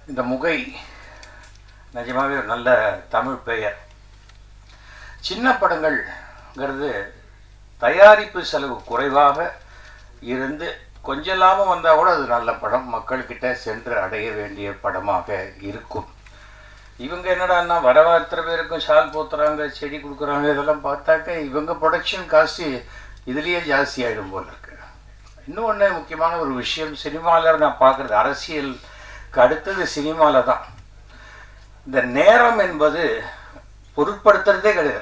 இந்த முகை நிஜமாவே ஒரு நல்ல தமிழ் பெயர் சின்ன படங்கள்ங்கிறது தயாரிப்பு செலவு குறைவாக இருந்து கொஞ்சம் லாபம் வந்தால் கூட அது நல்ல படம் மக்கள்கிட்ட சென்று அடைய வேண்டிய படமாக இருக்கும் இவங்க என்னடான்னா வர எத்தனை பேருக்கும் ஷால் போத்துறாங்க செடி கொடுக்குறாங்க இதெல்லாம் பார்த்தாக்க இவங்க ப்ரொடக்ஷன் காஸ்ட்டு இதுலேயே ஜாஸ்தி ஆகிடும் போல இருக்கு இன்னொன்று முக்கியமான ஒரு விஷயம் சினிமாவில் நான் பார்க்குறது அரசியலுக்கு அடுத்தது சினிமாவில் தான் இந்த நேரம் என்பது பொருட்படுத்துறதே கிடையாது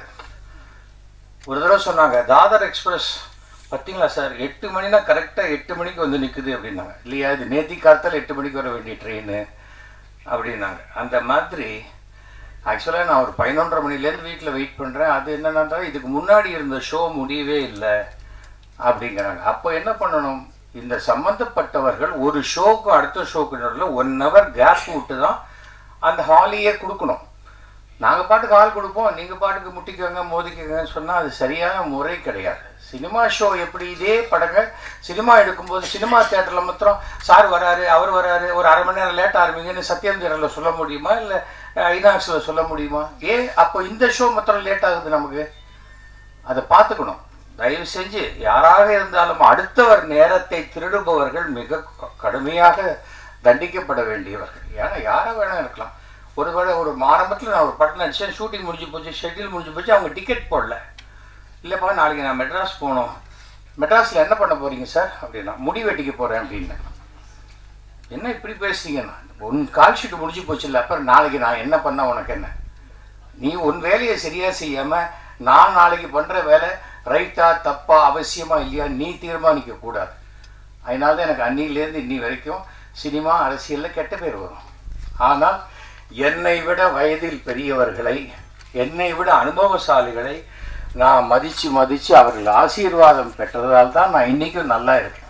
ஒரு தடவை சொன்னாங்க தாதர் எக்ஸ்பிரஸ் பார்த்தீங்களா சார் எட்டு மணினா கரெக்டாக எட்டு மணிக்கு வந்து நிற்குது அப்படின்னாங்க இல்லையா இது நேத்தி காலத்தில் எட்டு மணிக்கு வர வேண்டிய ட்ரெயின் அப்படின்னாங்க அந்த மாதிரி ஆக்சுவலாக நான் ஒரு பதினொன்றரை மணிலேருந்து வீட்டில் வெயிட் பண்ணுறேன் அது என்னன்னா இதுக்கு முன்னாடி இருந்த ஷோ முடியவே இல்லை அப்படிங்கிறாங்க அப்போ என்ன பண்ணணும் இந்த சம்மந்தப்பட்டவர்கள் ஒரு ஷோக்கும் அடுத்த ஷோக்கு நடுவில் ஒன் ஹவர் கேப் விட்டு தான் அந்த ஹாலியே கொடுக்கணும் நாங்கள் பாட்டுக்கு ஆள் கொடுப்போம் நீங்கள் பாட்டுக்கு முட்டிக்கோங்க மோதிக்கோங்கன்னு சொன்னால் அது சரியான முறை கிடையாது சினிமா ஷோ எப்படி இதே படங்க சினிமா எடுக்கும்போது சினிமா தேட்டரில் மாத்திரம் சார் வராரு அவர் வராரு ஒரு அரை மணி நேரம் லேட் ஆரம்பிங்கன்னு சத்யம் தியரில் சொல்ல முடியுமா இல்லை ஐநாக்ஸில் சொல்ல முடியுமா ஏன் அப்போ இந்த ஷோ மாத்திரம் லேட் ஆகுது நமக்கு அதை பார்த்துக்கணும் தயவு செஞ்சு யாராக இருந்தாலும் அடுத்தவர் நேரத்தை திருடுபவர்கள் மிக கடுமையாக தண்டிக்கப்பட வேண்டியவர்கள் ஏன்னா யாரை வேணா இருக்கலாம் ஒருவேளை ஒரு ஆரம்பத்தில் நான் ஒரு படம் நடிச்சேன் ஷூட்டிங் முடிஞ்சு போச்சு ஷெட்யூல் முடிஞ்சு போச்சு அவங்க டிக்கெட் போடல இல்லைப்பா நாளைக்கு நான் மெட்ராஸ் போகணும் மெட்ராஸில் என்ன பண்ண போகிறீங்க சார் அப்படின்னா முடி வெட்டிக்க போகிறேன் அப்படின்னு என்ன இப்படி பேசுறீங்கண்ணா உன் கால் ஷீட் முடிஞ்சு போச்சு இல்லை அப்புறம் நாளைக்கு நான் என்ன பண்ண உனக்கு என்ன நீ உன் வேலையை சரியாக செய்யாமல் நான் நாளைக்கு பண்ணுற வேலை ரைட்டா தப்பா அவசியமா இல்லையா நீ தீர்மானிக்க கூடாது அதனால தான் எனக்கு அன்னிலேருந்து இன்னி வரைக்கும் சினிமா அரசியலில் கெட்ட பேர் வரும் ஆனால் என்னை விட வயதில் பெரியவர்களை என்னை விட அனுபவசாலிகளை நான் மதித்து மதித்து அவர்கள் ஆசீர்வாதம் பெற்றதால் தான் நான் இன்றைக்கும் நல்லா இருக்கேன்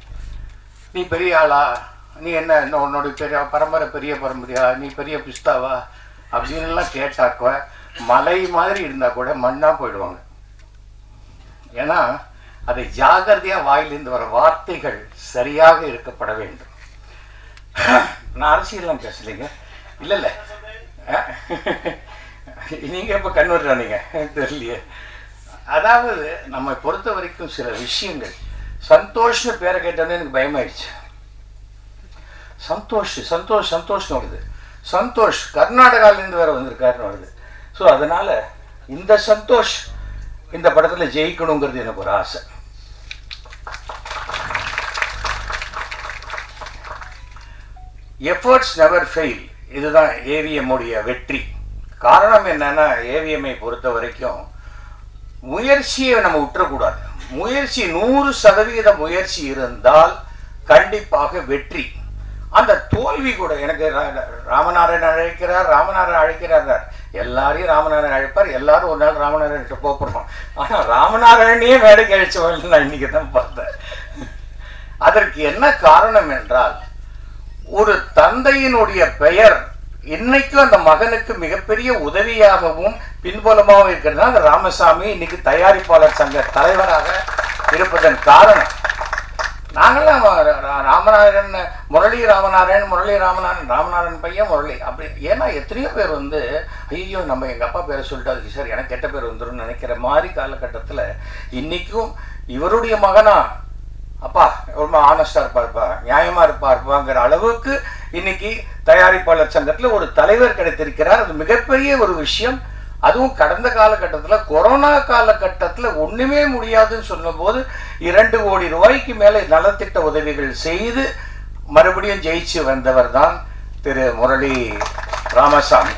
நீ பெரிய ஆளா நீ என்ன என்ன உன்னோட பெரிய பரம்பரை பெரிய பரம்பரையா நீ பெரிய பிஸ்தாவா அப்படின்லாம் கேட்டாக்க மலை மாதிரி இருந்தால் கூட மண்ணாக போயிடுவாங்க ஏன்னா அதை ஜாகிரதையாக வாயிலிருந்து வர வார்த்தைகள் சரியாக இருக்கப்பட வேண்டும் நான் அரசியல்லாம் பேசலைங்க இல்லை இல்லை நீங்கள் இப்போ கன்வெர்ட் தெரியலையே அதாவது நம்ம பொறுத்த வரைக்கும் சில விஷயங்கள் சந்தோஷ்னு பேரை கேட்டோன்னே எனக்கு பயமாயிடுச்சு சந்தோஷ் சந்தோஷ் சந்தோஷ்னு வருது சந்தோஷ் கர்நாடகாவிலேருந்து வேற வந்திருக்காருன்னு வருது ஸோ அதனால் இந்த சந்தோஷ் இந்த படத்தில் ஜெயிக்கணுங்கிறது எனக்கு ஒரு ஆசை எஃபர்ட்ஸ் நெவர் ஃபெயில் இதுதான் ஏவிஎம் உடைய வெற்றி காரணம் என்னன்னா ஏவிஎம்ஐ பொறுத்த வரைக்கும் முயற்சியை நம்ம விட்டுறக்கூடாது முயற்சி நூறு சதவீத முயற்சி இருந்தால் கண்டிப்பாக வெற்றி அந்த தோல்வி கூட எனக்கு ராமநாராயணன் அழைக்கிறார் ராமநாராயணன் அழைக்கிறார் எல்லாரையும் ராமநாராயணன் அழைப்பார் எல்லாரும் ஒரு நாள் ராமநாராயணன் போகிறோம் ஆனால் ராமநாராயணையே வேலைக்கு அழைச்சவர்கள் நான் இன்னைக்கு தான் பார்த்தேன் அதற்கு என்ன காரணம் என்றால் ஒரு தந்தையினுடைய பெயர் இன்னைக்கும் அந்த மகனுக்கு மிகப்பெரிய உதவியாகவும் பின்புலமாகவும் இருக்கிறதுனால அந்த ராமசாமி இன்னைக்கு தயாரிப்பாளர் சங்க தலைவராக இருப்பதன் காரணம் நாங்களாம் ராமநாதன் முரளி ராமநாராயணன் முரளி ராமநாதன் ராமநாதன் பையன் முரளி அப்படி ஏன்னா எத்தனையோ பேர் வந்து ஐயோ நம்ம எங்கள் அப்பா பேரை சொல்லிட்டு அதுக்கு சார் எனக்கு கெட்ட பேர் வந்துடும் நினைக்கிற மாதிரி காலகட்டத்தில் இன்றைக்கும் இவருடைய மகனா அப்பா ரொம்ப ஆனஸ்டாக இருப்பார்ப்பா நியாயமாக இருப்பார்ப்பாங்கிற அளவுக்கு இன்னைக்கு தயாரிப்பாளர் சங்கத்தில் ஒரு தலைவர் கிடைத்திருக்கிறார் அது மிகப்பெரிய ஒரு விஷயம் அதுவும் கடந்த காலகட்டத்தில் கொரோனா காலகட்டத்தில் ஒன்றுமே முடியாதுன்னு சொன்னபோது இரண்டு கோடி ரூபாய்க்கு மேலே நலத்திட்ட உதவிகள் செய்து மறுபடியும் ஜெயிச்சு வந்தவர் தான் திரு முரளி ராமசாமி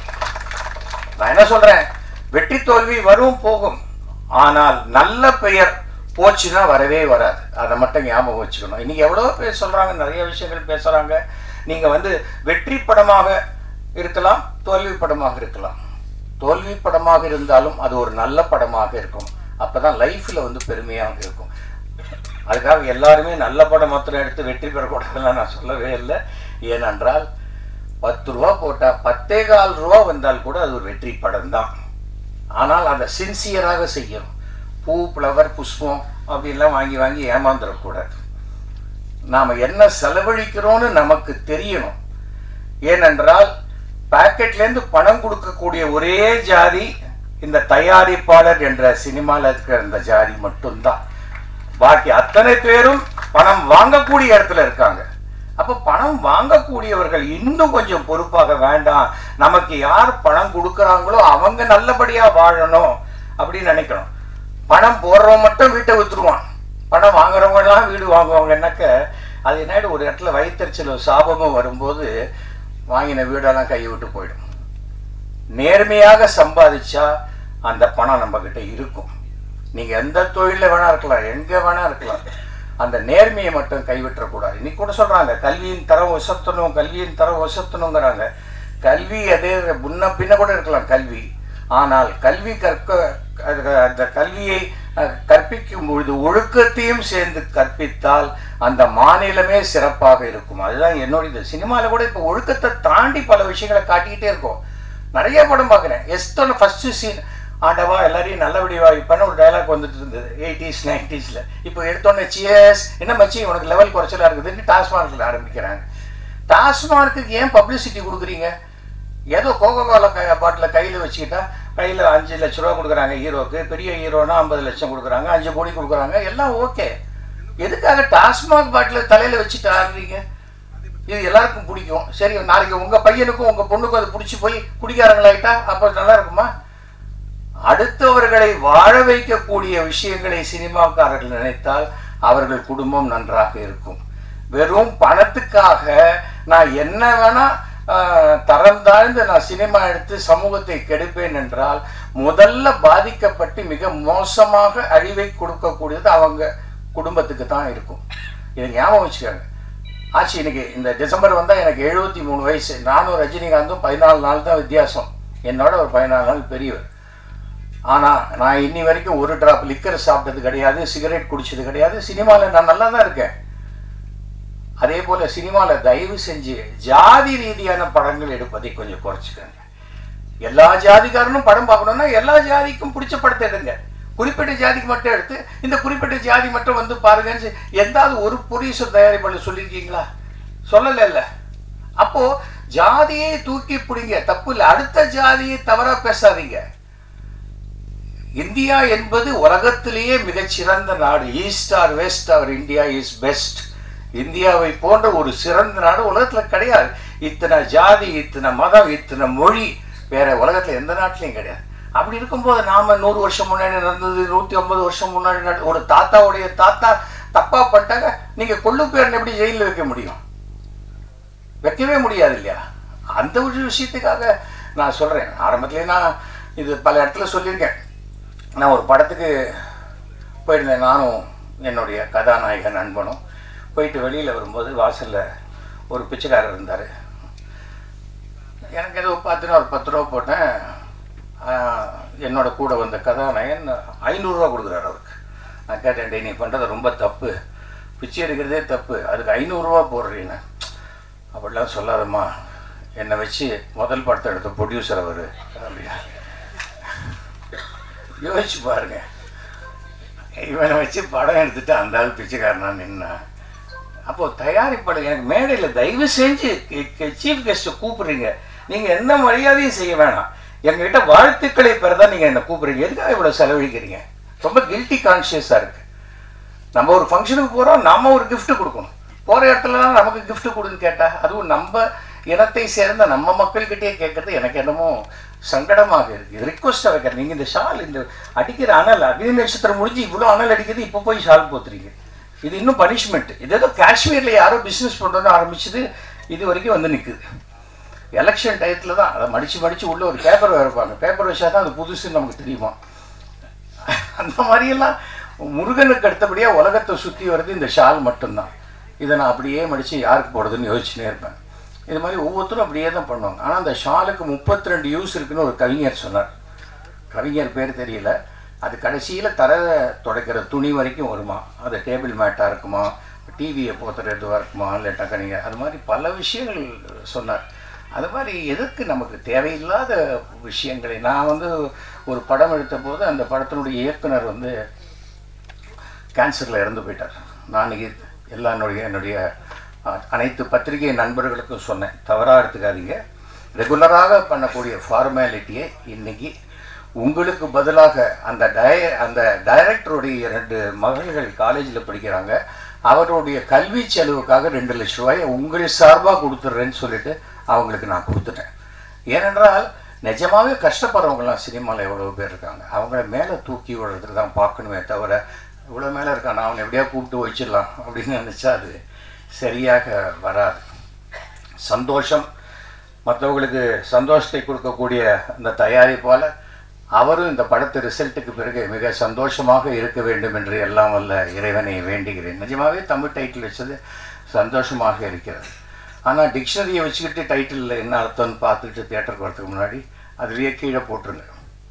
நான் என்ன சொல்றேன் வெற்றி தோல்வி வரும் போகும் ஆனால் நல்ல பெயர் போச்சுன்னா வரவே வராது அதை மட்டும் ஞாபகம் வச்சுக்கணும் இன்னைக்கு எவ்வளோ பேர் சொல்றாங்க நிறைய விஷயங்கள் பேசுறாங்க நீங்க வந்து வெற்றி படமாக இருக்கலாம் தோல்வி படமாக இருக்கலாம் தோல்வி படமாக இருந்தாலும் அது ஒரு நல்ல படமாக இருக்கும் அப்பதான் லைஃப்ல வந்து பெருமையாக இருக்கும் அதுக்காக எல்லாருமே நல்ல படம் மாத்திரம் எடுத்து வெற்றி பெறக்கூடாதுலாம் நான் சொல்லவே இல்லை ஏனென்றால் பத்து ரூபா போட்டா பத்தே கால் ரூபா வந்தால் கூட அது ஒரு வெற்றி படம் தான் ஆனால் அதை சின்சியராக செய்யணும் பூ ஃப்ளவர் புஷ்பம் அப்படின்லாம் வாங்கி வாங்கி ஏமாந்துடக்கூடாது நாம் என்ன செலவழிக்கிறோன்னு நமக்கு தெரியணும் ஏனென்றால் பாக்கெட்லேருந்து பணம் கொடுக்கக்கூடிய ஒரே ஜாதி இந்த தயாரிப்பாளர் என்ற சினிமாவில் இருக்கிற இந்த ஜாதி மட்டும்தான் பாக்கி அத்தனை பேரும் பணம் வாங்கக்கூடிய இடத்துல இருக்காங்க அப்போ பணம் வாங்கக்கூடியவர்கள் இன்னும் கொஞ்சம் பொறுப்பாக வேண்டாம் நமக்கு யார் பணம் கொடுக்குறாங்களோ அவங்க நல்லபடியா வாழணும் அப்படின்னு நினைக்கணும் பணம் போடுறவன் மட்டும் வீட்டை வித்துருவான் பணம் வாங்குறவங்க எல்லாம் வீடு வாங்குவாங்கன்னாக்க அது என்ன ஒரு இடத்துல வயிற்றுச்சலும் சாபமும் வரும்போது வாங்கின வீடெல்லாம் கையை விட்டு போயிடும் நேர்மையாக சம்பாதிச்சா அந்த பணம் நம்ம கிட்ட இருக்கும் நீங்க எந்த தொழில வேணா இருக்கலாம் எங்க வேணா இருக்கலாம் அந்த நேர்மையை மட்டும் கைவிட்டக்கூடாது இன்னைக்கு கூட சொல்றாங்க கல்வியின் தரம் உசத்தணும் கல்வியின் தரம் உசத்தணுங்கிறாங்க கல்வி அதே முன்ன பின்ன கூட இருக்கலாம் கல்வி ஆனால் கல்வி கற்க அது- அந்த கல்வியை அஹ், கற்பிக்கும் பொழுது ஒழுக்கத்தையும் சேர்ந்து கற்பித்தால் அந்த மாநிலமே சிறப்பாக இருக்கும் அதுதான் என்னோட இது சினிமாவில் கூட இப்போ ஒழுக்கத்தை தாண்டி பல விஷயங்களை காட்டிக்கிட்டே இருக்கோம் நிறைய படம் பார்க்குறேன் எஸ்தோட ஃபர்ஸ்ட் சீன் ஆண்டவா எல்லாரையும் நல்லபடியா இப்போன்னு ஒரு டயலாக் வந்துட்டு இருந்தது எயிட்டிஸ் நைன்டிஸில் இப்போ எடுத்தோன்னே சியர்ஸ் என்ன மச்சி உனக்கு லெவல் குறைச்சலா இருக்குதுன்னு டாஸ்மார்க்கில் ஆரம்பிக்கிறாங்க டாஸ்மார்க்குக்கு ஏன் பப்ளிசிட்டி கொடுக்குறீங்க ஏதோ கோகோ கோலா பாட்டில் கையில் வச்சுக்கிட்டா கையில் அஞ்சு லட்ச ரூபா கொடுக்குறாங்க ஹீரோக்கு பெரிய ஹீரோனா ஐம்பது லட்சம் கொடுக்குறாங்க அஞ்சு கோடி கொடுக்குறாங்க எல்லாம் ஓகே எதுக்காக டாஸ்மாக் பாட்டில் தலையில் வச்சுட்டு ஆடுறீங்க இது எல்லாருக்கும் பிடிக்கும் சரி நாளைக்கு உங்கள் பையனுக்கும் உங்கள் பொண்ணுக்கும் அது பிடிச்சி போய் குடிக்காரங்களாயிட்டா அப்போ நல்லா இருக்குமா அடுத்தவர்களை வாழ வைக்கக்கூடிய விஷயங்களை சினிமாக்காரர்கள் நினைத்தால் அவர்கள் குடும்பம் நன்றாக இருக்கும் வெறும் பணத்துக்காக நான் என்ன வேணா ஆஹ், தரம் தாழ்ந்து நான் சினிமா எடுத்து சமூகத்தை கெடுப்பேன் என்றால் முதல்ல பாதிக்கப்பட்டு மிக மோசமாக அழிவை கொடுக்கக்கூடியது அவங்க குடும்பத்துக்கு தான் இருக்கும் இதை ஞாபகம் வச்சுக்கோங்க ஆச்சு இன்னைக்கு இந்த டிசம்பர் வந்தால் எனக்கு எழுபத்தி மூணு வயசு நானும் ரஜினிகாந்தும் பதினாலு நாள் தான் வித்தியாசம் என்னோட ஒரு பதினாலு நாள் பெரியவர் ஆனால் நான் இன்னி வரைக்கும் ஒரு டிராப் லிக்கர் சாப்பிட்டது கிடையாது சிகரெட் குடிச்சது கிடையாது சினிமாவில் நான் நல்லா தான் இருக்கேன் அதே போல சினிமாவில் தயவு செஞ்சு ஜாதி ரீதியான படங்கள் எடுப்பதை கொஞ்சம் குறைச்சிக்கோங்க எல்லா ஜாதிக்காரனும் படம் பார்க்கணும்னா எல்லா ஜாதிக்கும் பிடிச்ச படத்தை எடுங்க குறிப்பிட்ட ஜாதிக்கு மட்டும் எடுத்து இந்த குறிப்பிட்ட ஜாதி மட்டும் வந்து பாருங்கன்னு சொல்லி எந்தாவது ஒரு ப்ரொடியூசர் தயாரிப்பாளர் சொல்லியிருக்கீங்களா சொல்லல இல்ல அப்போ ஜாதியை தூக்கி பிடிங்க தப்பு இல்லை அடுத்த ஜாதியை தவறா பேசாதீங்க இந்தியா என்பது உலகத்திலேயே மிகச்சிறந்த நாடு east or west or India is best இந்தியாவை போன்ற ஒரு சிறந்த நாடு உலகத்துல கிடையாது இத்தனை ஜாதி இத்தனை மதம் இத்தனை மொழி வேற உலகத்துல எந்த நாட்டிலையும் கிடையாது அப்படி இருக்கும்போது நாம நூறு வருஷம் முன்னாடி நடந்தது நூத்தி ஐம்பது வருஷம் முன்னாடி நட- ஒரு தாத்தாவுடைய தாத்தா தப்பா பண்ணிட்டாங்க நீங்க கொள்ளு பேரன் எப்படி ஜெயிலில் வைக்க முடியும் வைக்கவே முடியாது இல்லையா அந்த ஒரு விஷயத்துக்காக நான் சொல்றேன் ஆரம்பத்திலே நான் இது பல இடத்துல சொல்லியிருக்கேன் நான் ஒரு படத்துக்கு போயிருந்தேன் நானும் என்னுடைய கதாநாயகன் நண்பனும் போயிட்டு வெளியில் வரும்போது வாசலில் ஒரு பிச்சைக்காரர் இருந்தார் எனக்கு ஏதோ பார்த்துன்னா ஒரு பத்து ரூபா போட்டேன் ஆஹ், என்னோட கூட வந்த கதாநாயகன் ஐநூறுரூவா கொடுக்குறாரு அவருக்கு நான் கேட்டேன் "டேய், நீ பண்ணுறது ரொம்ப தப்பு பிச்சை எடுக்கிறதே தப்பு அதுக்கு ஐநூறுரூவா போடுறீங்க அப்படிலாம் சொல்லாதம்மா என்னை வச்சு முதல் படத்தை எடுத்த ப்ரொடியூசர் அவர் அப்படியா யோசிச்சு பாருங்க இவனை வச்சு படம் எடுத்துட்டு அந்த ஆள் பிச்சைக்காரனா நின்னா அப்போ தயாரிப்பாளர் எனக்கு மேடையில் தயவு செஞ்சு சீஃப் கெஸ்ட்டை கூப்பிடுறீங்க நீங்க எந்த மரியாதையும் செய்ய வேணாம் எங்ககிட்ட வாழ்த்துக்களை பெறதான் நீங்க என்ன கூப்பிடுறீங்க எதுக்காக இவ்வளவு செலவழிக்கிறீங்க ரொம்ப கில்ட்டி கான்ஷியஸா இருக்கு நம்ம ஒரு ஃபங்க்ஷனுக்கு போறோம் நாம ஒரு gift கொடுக்கணும் போற இடத்துலலாம் நமக்கு gift கொடுன்னு கேட்டா அதுவும் நம்ம இனத்தை சேர்ந்த நம்ம மக்கள்கிட்டயே கேட்கறது எனக்கு என்னமோ சங்கடமாக இருக்கு ரிக்வஸ்ட்டாக வைக்கிறேன் நீங்க இந்த ஷால் இந்த அடிக்கிற அனல் அக்னி நட்சத்திரம் முடிஞ்சு இவ்வளோ அனல் அடிக்குது இப்போ போய் ஷால் போத்துறீங்க இது இன்னும் பனிஷ்மெண்ட் இது ஏதோ காஷ்மீர்ல யாரோ பிஸ்னஸ் பண்ணுறது ஆரம்பிச்சது இது வரைக்கும் வந்து நிக்குது எலெக்ஷன் டயத்தில் தான் அதை மடிச்சு மடிச்சு உள்ள ஒரு பேப்பர் வைப்பாங்க பேப்பர் வச்சா தான் அது புதுசுன்னு நமக்கு தெரியுமா அந்த மாதிரியெல்லாம் முருகனுக்கு அடுத்தபடியா உலகத்தை சுற்றி வர்றது இந்த ஷால் மட்டும்தான் இதை நான் அப்படியே மடித்து யாருக்கு போடுறதுன்னு யோசிச்சுனே இருப்பேன் இது மாதிரி ஒவ்வொருத்தரும் அப்படியே தான் பண்ணுவாங்க ஆனால் அந்த ஷாலுக்கு 32 ரெண்டு யூஸ் இருக்குன்னு ஒரு கவிஞர் சொன்னார் கவிஞர் பேர் தெரியல அது கடைசியில் தர துடைக்கிற துணி வரைக்கும் வருமா அது டேபிள் மேட்டாக இருக்குமா டிவியை போத்துற இதுவாக இருக்குமா இல்லாட்டாக்கா நீங்கள் அது மாதிரி பல விஷயங்கள் சொன்னார் அது மாதிரி எதற்கு நமக்கு தேவையில்லாத விஷயங்களை நான் வந்து ஒரு படம் எடுத்த போது அந்த படத்தினுடைய இயக்குனர் வந்து கேன்சரில் இறந்து போயிட்டார் நான் இன்னைக்கு எல்லா என்னுடைய என்னுடைய அ- அனைத்து பத்திரிகை நண்பர்களுக்கும் சொன்னேன் தவறாக எடுத்துக்காதீங்க ரெகுலராக பண்ணக்கூடிய ஃபார்மாலிட்டியை இன்னைக்கு உங்களுக்கு பதிலாக அந்த டய அந்த டைரக்டருடைய ரெண்டு மகள்கள் காலேஜில் படிக்கிறாங்க அவருடைய கல்வி செலவுக்காக ரெண்டு லட்ச ரூபாயை உங்கள் சார்பாக கொடுத்துட்றேன்னு சொல்லிட்டு அவங்களுக்கு நான் கொடுத்துட்டேன் ஏனென்றால் நிஜமாவே கஷ்டப்படுறவங்கலாம் சினிமாவில் எவ்வளோ பேர் இருக்காங்க அவங்கள மேலே தூக்கி விடுறதுக்கு தான் பார்க்கணுமே தவிர இவ்வளோ மேலே இருக்கான் நான் அவனை எப்படியா கூப்பிட்டு வச்சிடலாம் அப்படின்னு நினச்சா அது சரியாக வராது சந்தோஷம் மற்றவங்களுக்கு சந்தோஷத்தை கொடுக்கக்கூடிய அந்த தயாரிப்பாளர் அவரும் இந்த படத்து ரிசல்ட்டுக்கு பிறகு மிக சந்தோஷமாக இருக்க வேண்டும் என்று எல்லாம் வல்ல இறைவனை வேண்டுகிறேன் நிஜமாவே தமிழ் டைட்டில் வச்சது சந்தோஷமாக இருக்கிறது ஆனால் டிக்ஷனரியை வச்சுக்கிட்டு டைட்டிலில் என்ன அர்த்தம்னு பார்த்துக்கிட்டு தியேட்டருக்கு வரதுக்கு முன்னாடி அதுலேயே கீழே போட்டுருங்க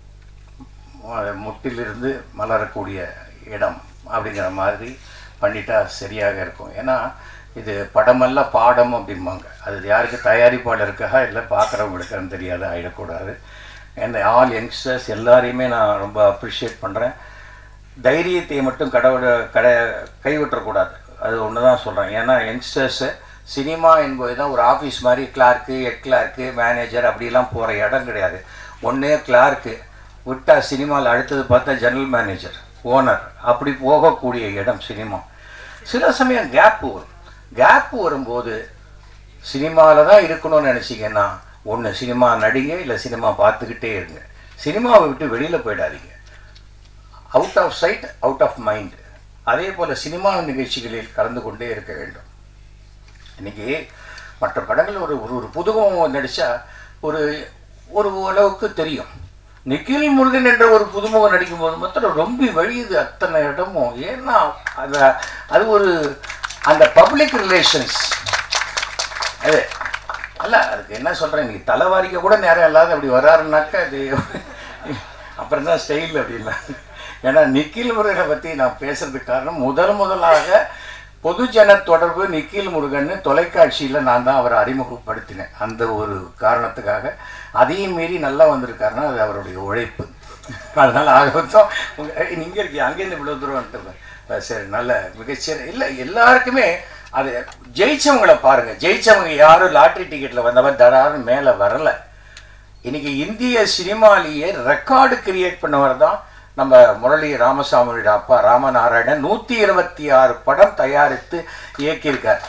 மு- முட்டிலிருந்து மலரக்கூடிய இடம் அப்படிங்கிற மாதிரி பண்ணிட்டா சரியாக இருக்கும் ஏன்னா இது படமல்ல பாடம் அப்படிம்பாங்க அது யாருக்கு தயாரிப்பாளருக்காக இல்லை பார்க்குறவங்களுக்குன்னு தெரியாது ஆகிடக்கூடாது அந்த ஆல் யங்ஸ்டர்ஸ் எல்லாரையுமே நான் ரொம்ப அப்ரிஷியேட் பண்ணுறேன் தைரியத்தை மட்டும் கடவுள கடை கைவிட்டக்கூடாது அது ஒன்று தான் சொல்கிறேன் ஏன்னா யங்ஸ்டர்ஸு சினிமா என்பது தான் ஒரு ஆஃபீஸ் மாதிரி கிளார்க்கு ஹெட் கிளார்க்கு மேனேஜர் அப்படிலாம் போகிற இடம் கிடையாது ஒன்றே கிளார்க்கு விட்டா சினிமாவில் அடுத்தது பார்த்தா ஜெனரல் மேனேஜர் ஓனர் அப்படி போகக்கூடிய இடம் சினிமா சில சமயம் கேப் வரும் கேப் வரும்போது சினிமாவில் தான் இருக்கணும்னு நினச்சிங்கன்னா ஒன்று சினிமா நடிங்க இல்லை சினிமா பார்த்துக்கிட்டே இருங்க சினிமாவை விட்டு வெளியில் போயிடாதீங்க out of sight out of mind அதே போல் சினிமா நிகழ்ச்சிகளில் கலந்து கொண்டே இருக்க வேண்டும் இன்னைக்கு மற்ற படங்கள் ஒரு ஒரு ஒரு புதுமுகம் நடித்தா ஒரு ஒரு அளவுக்கு தெரியும் நிக்கில் முருகன் என்ற ஒரு புதுமுகம் நடிக்கும்போது மாத்திரம் ரொம்ப வழியுது அத்தனை இடமும் ஏன்னா அந்த அது ஒரு அந்த பப்ளிக் ரிலேஷன்ஸ் அது அல்ல அதுக்கு என்ன சொல்கிறேன் நீ தலைவாரிக்க கூட நேரம் இல்லாத அப்படி வராருனாக்கா அது அப்புறம் தான் ஸ்டைல் அப்படின்னா ஏன்னா நிக்கில் முருகனை பற்றி நான் பேசுறதுக்கு காரணம் முதல் முதலாக பொதுஜன தொடர்பு நிக்கில் முருகன் தொலைக்காட்சியில் நான் தான் அவரை அறிமுகப்படுத்தினேன் அந்த ஒரு காரணத்துக்காக அதையும் மீறி நல்லா வந்திருக்காருன்னா அது அவருடைய உழைப்பு அதனால் ஆகட்டும் நீங்கள் இருக்கீங்க அங்கேருந்து இவ்வளோ தூரம் வந்துட்டு சரி நல்ல மிகச்சரி இல்லை எல்லாருக்குமே அது ஜெயிச்சவங்கள பாருங்க ஜெயிச்சவங்க யாரும் லாட்ரி டிக்கெட்டில் வந்தவன் தராருன்னு மேலே வரலை இன்னைக்கு இந்திய சினிமாலேயே ரெக்கார்டு கிரியேட் பண்ணவர் தான் நம்ம முரளி ராமசாமியோட அப்பா ராமநாராயணன் நூற்றி இருபத்தி ஆறு படம் தயாரித்து இயக்கியிருக்கார்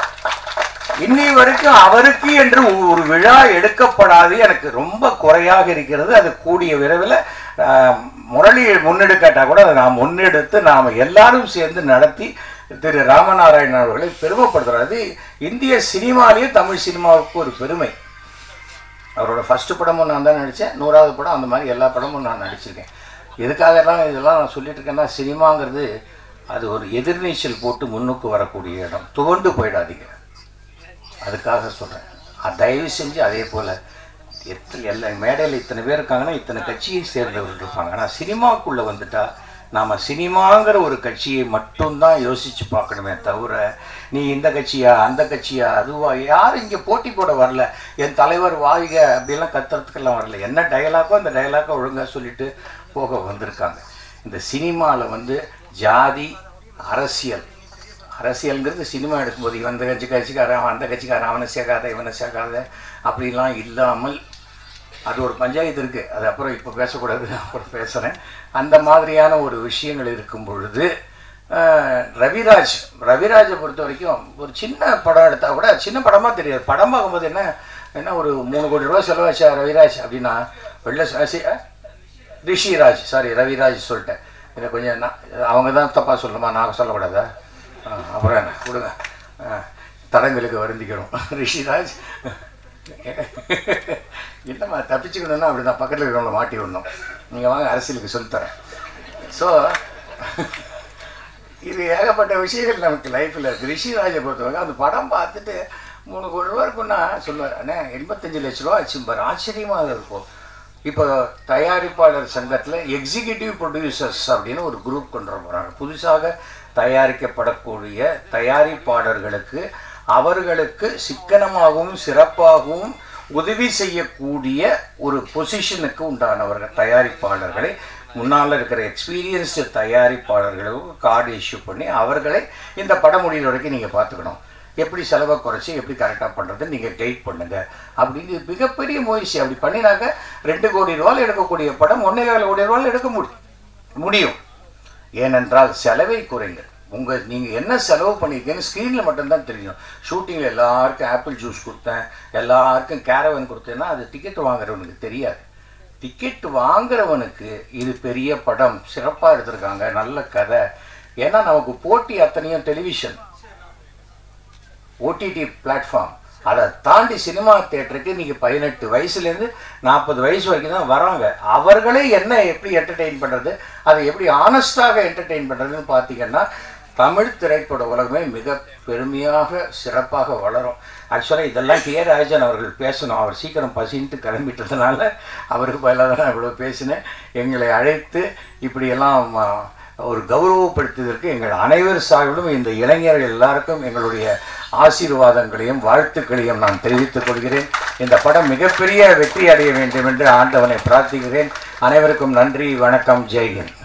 இன்னி வரைக்கும் அவருக்கு என்று ஒரு விழா எடுக்கப்படாது எனக்கு ரொம்ப குறையாக இருக்கிறது அது கூடிய விரைவில் ஆஹ், முரளி முன்னெடுக்காட்டா கூட அதை நாம் முன்னெடுத்து நாம் எல்லாரும் சேர்ந்து நடத்தி திரு ராமநாராயணன் அவர்களை பெருமைப்படுத்துறது இந்திய சினிமாலேயே தமிழ் சினிமாவுக்கு ஒரு பெருமை அவரோட ஃபஸ்ட்டு படமும் நான் தான் நடித்தேன் நூறாவது படம் அந்த மாதிரி எல்லா படமும் நான் நடிச்சிருக்கேன் எதுக்காக எல்லாம் இதெல்லாம் நான் சொல்லிட்டு இருக்கேன்னா சினிமாங்கிறது அது ஒரு எதிர்நீச்சல் போட்டு முன்னுக்கு வரக்கூடிய இடம் துவண்டு போயிடாதீங்க அதுக்காக சொல்கிறேன் தயவு செஞ்சு அதே போல் எத்தனை எல்லா மேடையில் இத்தனை பேர் இருக்காங்கன்னா இத்தனை கட்சியை சேர்ந்தவர்கள் இருப்பாங்க ஆனால் சினிமாக்குள்ளே வந்துட்டா நாம் சினிமாங்கிற ஒரு கட்சியை மட்டும்தான் யோசித்து பார்க்கணுமே தவிர நீ இந்த கட்சியா அந்த கட்சியா அதுவா யாரும் இங்கே போட்டி போட வரல என் தலைவர் வாழ்க அப்படிலாம் கத்துறதுக்கெல்லாம் வரல என்ன டயலாக்கோ அந்த டயலாக்கை ஒழுங்காக சொல்லிட்டு போக வந்திருக்காங்க இந்த சினிமாவில் வந்து ஜாதி அரசியல் அரசியல்ங்கிறது சினிமா எடுக்கும்போது இவன் இந்த கட்சி கட்சிக்காரன் அவன் அந்த கட்சிக்காரன் அவனை சேர்க்காத இவனை சேர்க்காத அப்படிலாம் இல்லாமல் அது ஒரு பஞ்சாயத்து இருக்குது அது அப்புறம் இப்போ பேசக்கூடாது அப்புறம் பேசுகிறேன் அந்த மாதிரியான ஒரு விஷயங்கள் இருக்கும் பொழுது அஹ், ரவிராஜ் ரவிராஜை பொறுத்த வரைக்கும் ஒரு சின்ன படம் எடுத்தால் கூட சின்ன படமாக தெரியாது படம் பார்க்கும்போது என்ன என்ன ஒரு மூணு கோடி ரூபா செலவாச்சா ரவிராஜ் அப்படின்னா வெள்ள சாசி ரிஷிராஜ் சாரி ரவிராஜ் சொல்லிட்டேன் இதை கொஞ்சம் நான் அவங்க தான் தப்பாக சொல்லணுமா நான் சொல்லக்கூடாதா ஆ, அப்புறம் என்ன கொடுங்க ஆ, தடங்களுக்கு வருந்திக்கிறோம் ரிஷிராஜ் இல்லைம்மா தப்பிச்சுக்கணும்னா அப்படி தான் பக்கத்தில் இருக்கிறவங்கள மாட்டி விடணும் நீங்கள் வாங்க அரசியலுக்கு சொல்லித்தரேன் ஸோ இது ஏகப்பட்ட விஷயங்கள் நமக்கு லைஃப்பில் இருக்குது ரிஷிராஜை பொறுத்தவரை அந்த படம் பார்த்துட்டு மூணு கோடி ரூபா இருக்குன்னா சொல்லுவார் அண்ணே எண்பத்தஞ்சு லட்ச ரூபா ஆச்சும்பார் ஆச்சரியமாக இருக்கும் இப்போ தயாரிப்பாளர் சங்கத்தில் எக்ஸிகியூட்டிவ் ப்ரொடியூசர்ஸ் அப்படின்னு ஒரு குரூப் கொண்டு வர போகிறாங்க புதுசாக தயாரிக்கப்படக்கூடிய தயாரிப்பாளர்களுக்கு அவர்களுக்கு சிக்கனமாகவும் சிறப்பாகவும் உதவி செய்யக்கூடிய ஒரு பொசிஷனுக்கு உண்டானவர்கள் தயாரிப்பாளர்களை முன்னால் இருக்கிற எக்ஸ்பீரியன்ஸ்டு தயாரிப்பாளர்களுக்கு கார்டு இஷ்யூ பண்ணி அவர்களை இந்த படம் முடிகிற வரைக்கும் நீங்கள் பார்த்துக்கணும் எப்படி செலவை குறைச்சி எப்படி கரெக்டாக பண்ணுறது நீங்கள் கைட் பண்ணுங்க அப்படின்னு மிகப்பெரிய முயற்சி அப்படி பண்ணினாக்க ரெண்டு கோடி ரூபாய் எடுக்கக்கூடிய படம் ஒன்றே கால கோடி ரூபாய் எடுக்க முடியும் முடியும் ஏனென்றால் செலவை குறைங்க உங்கள் நீங்கள் என்ன செலவு பண்ணியிருக்கீங்கன்னு ஸ்க்ரீனில் மட்டும்தான் தெரியும் ஷூட்டிங்கில் எல்லாருக்கும் ஆப்பிள் ஜூஸ் கொடுத்தேன் எல்லாருக்கும் கேரவன் கொடுத்தேன்னா அது டிக்கெட் வாங்குறவனுக்கு தெரியாது டிக்கெட் வாங்குறவனுக்கு இது பெரிய படம் சிறப்பாக எடுத்திருக்காங்க நல்ல கதை ஏன்னா நமக்கு போட்டி அத்தனையும் டெலிவிஷன் ஓடிடி பிளாட்ஃபார்ம் அதை தாண்டி சினிமா தேட்டருக்கு நீங்கள் பதினெட்டு வயசுலேருந்து நாற்பது வயசு வரைக்கும் தான் வராங்க அவர்களே என்ன எப்படி என்டர்டெயின் பண்ணுறது அதை எப்படி ஆனஸ்டாக என்டர்டெயின் பண்ணுறதுன்னு பார்த்தீங்கன்னா தமிழ் திரைப்பட உலகமே மிக பெருமையாக சிறப்பாக வளரும் ஆக்சுவலாக இதெல்லாம் கே ராஜன் அவர்கள் பேசணும் அவர் சீக்கிரம் பசின்ட்டு கிளம்பிட்டதுனால அவருக்கு பதிலாக தான் நான் இவ்வளோ பேசினேன் எங்களை அழைத்து இப்படியெல்லாம் ஆ, ஒரு கௌரவப்படுத்துவதற்கு எங்கள் அனைவர் சார்பிலும் இந்த இளைஞர்கள் எல்லாருக்கும் எங்களுடைய ஆசீர்வாதங்களையும் வாழ்த்துக்களையும் நான் தெரிவித்துக் கொள்கிறேன் இந்த படம் மிகப்பெரிய வெற்றி அடைய வேண்டும் என்று ஆண்டவனை பிரார்த்திக்கிறேன் அனைவருக்கும் நன்றி வணக்கம் ஜெய்ஹிந்த்